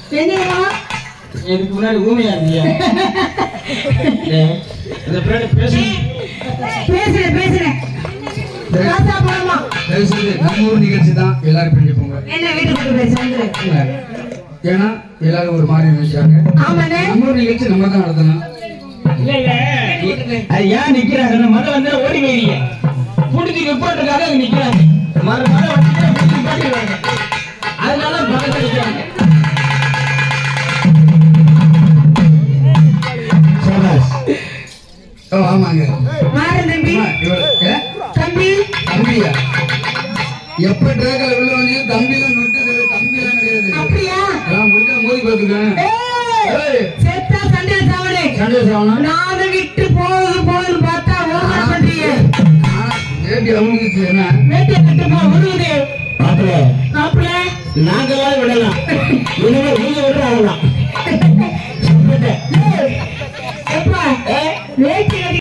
என்னையா இதுக்கு முன்னாடி ஊமையா இருந்தியா ஏய், இந்த பின்னாடி பேசு பேசுறேன் பேசுறேன் ராசா போலாமா தயவு செய்து நம்ம ஊர் நிகழ்ச்சி தான் எல்லாரும் பிரிஞ்சு போங்க என்ன வீட்டுக்கு பேச வந்துரு இல்ல. ஏன்னா எல்லாரும் ஒரு மாதிரி நினைச்சாங்க ஆமாண்ணே நம்ம ஊர் நிகழ்ச்சி நம்ம தான் நடத்தணும் இல்ல இல்ல அது ஏன் நிக்கிறாங்க மத வந்து ஓடி போயிருங்க புடிச்சு நிப்பாட்டுக்காக அங்க நிக்கிறாங்க மறு மத வந்து புடிச்சு நிப்பாட்டிடுவாங்க அதனால பக்கத்துல நிக்கிறாங்க சபாஷ். ஓ ஆமாங்க மாறன் தம்பி அம்மா, இவரு, ஏ? தம்பி தம்பியா எப்ப ட்ராக்ல உள்ள வந்து தம்பிலாம் நொட்டுது தம்பிலாம் கிடையாது அப்படியா நான் முடிஞ்சா மோதி பார்த்துக்கேன் ஏய், ஏய், செத்தா சண்டை சாவலே சண்டை சாவனா நானும் விட்டு போகுது போகுது பார்த்தா ஓவரா பண்றீங்க வேட்டி அவங்களுக்கு என்ன வேட்டியை கட்டு போ உருவுது மாப்பிள்ள மாப்பிள்ள நாங்களாவது விடலாம் இனிமே நீங்க விட ஆகலாம் எப்பா வேட்டி கட்டி